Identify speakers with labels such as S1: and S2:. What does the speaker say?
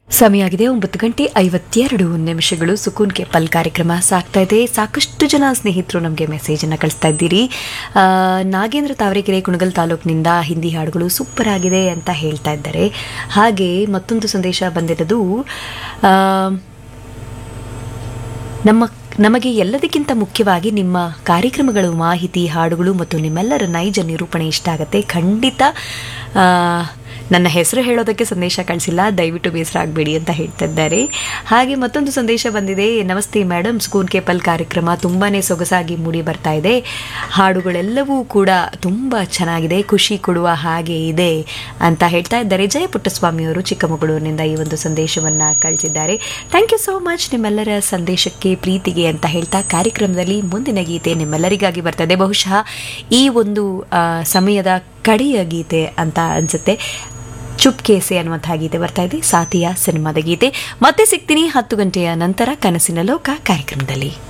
S1: ಸಮಯ ಆಗಿದೆ ಒಂಬತ್ತು ಗಂಟೆ ಐವತ್ತೆರಡು ನಿಮಿಷಗಳು ಸುಕೂನ್ ಕೆ ಪಲ್ ಕಾರ್ಯಕ್ರಮ ಸಾಗ್ತಾ ಇದೆ ಸಾಕಷ್ಟು ಜನ ಸ್ನೇಹಿತರು ನಮಗೆ ಮೆಸೇಜನ್ನು ಕಳಿಸ್ತಾ ಇದ್ದೀರಿ ಆ, ನಾಗೇಂದ್ರ ತಾವರೆಕೆರೆ ಕುಣಗಲ್ ತಾಲೂಕಿನಿಂದ ಹಿಂದಿ ಹಾಡುಗಳು ಸೂಪರ್ ಆಗಿದೆ ಅಂತ ಹೇಳ್ತಾ ಇದ್ದಾರೆ ಹಾಗೆ ಮತ್ತೊಂದು ಸಂದೇಶ ಬಂದಿರೋದು ಆ, ನಮ್ಮ ನಮಗೆ ಎಲ್ಲದಕ್ಕಿಂತ ಮುಖ್ಯವಾಗಿ ನಿಮ್ಮ ಕಾರ್ಯಕ್ರಮಗಳು ಮಾಹಿತಿ ಹಾಡುಗಳು ಮತ್ತು ನಿಮ್ಮೆಲ್ಲರ ನೈಜ ನಿರೂಪಣೆ ಇಷ್ಟ ಆಗುತ್ತೆ ಖಂಡಿತ ಆ, ನನ್ನ ಹೆಸರು ಹೇಳೋದಕ್ಕೆ ಸಂದೇಶ ಕಳಿಸಿಲ್ಲ ದಯವಿಟ್ಟು ಬೇಸರ ಆಗಬೇಡಿ ಅಂತ ಹೇಳ್ತಾ ಇದ್ದಾರೆ ಹಾಗೆ ಮತ್ತೊಂದು ಸಂದೇಶ ಬಂದಿದೆ ನಮಸ್ತೆ ಮೇಡಮ್ ಸ್ಕೂನ್ ಕೇಪಲ್ ಕಾರ್ಯಕ್ರಮ ತುಂಬಾ ಸೊಗಸಾಗಿ ಮೂಡಿ ಬರ್ತಾ ಇದೆ ಹಾಡುಗಳೆಲ್ಲವೂ ಕೂಡ ತುಂಬ ಚೆನ್ನಾಗಿದೆ ಖುಷಿ ಕೊಡುವ ಹಾಗೆ ಇದೆ ಅಂತ ಹೇಳ್ತಾ ಇದ್ದಾರೆ ಜಯ ಪುಟ್ಟಸ್ವಾಮಿಯವರು ಚಿಕ್ಕಮಗಳೂರಿನಿಂದ ಈ ಒಂದು ಸಂದೇಶವನ್ನು ಕಳಿಸಿದ್ದಾರೆ ಥ್ಯಾಂಕ್ ಯು ಸೋ ಮಚ್ ನಿಮ್ಮೆಲ್ಲರ ಸಂದೇಶಕ್ಕೆ ಪ್ರೀತಿಗೆ ಅಂತ ಹೇಳ್ತಾ ಕಾರ್ಯಕ್ರಮದಲ್ಲಿ ಮುಂದಿನ ಗೀತೆ ನಿಮ್ಮೆಲ್ಲರಿಗಾಗಿ ಬರ್ತದೆ ಬಹುಶಃ ಈ ಒಂದು ಆ, ಸಮಯದ ಕಡೆಯ ಗೀತೆ ಅಂತ ಅನ್ಸುತ್ತೆ ಚುಪ್ಕೇಸೆ ಅನ್ನುವಂತಹ ಗೀತೆ ಬರ್ತಾ ಇದೆ ಸಾತಿಯ ಸಿನಿಮಾದ ಗೀತೆ ಮತ್ತೆ ಸಿಗ್ತೀನಿ ಹತ್ತು ಗಂಟೆಯ ನಂತರ ಕನಸಿನ ಲೋಕ ಕಾರ್ಯಕ್ರಮದಲ್ಲಿ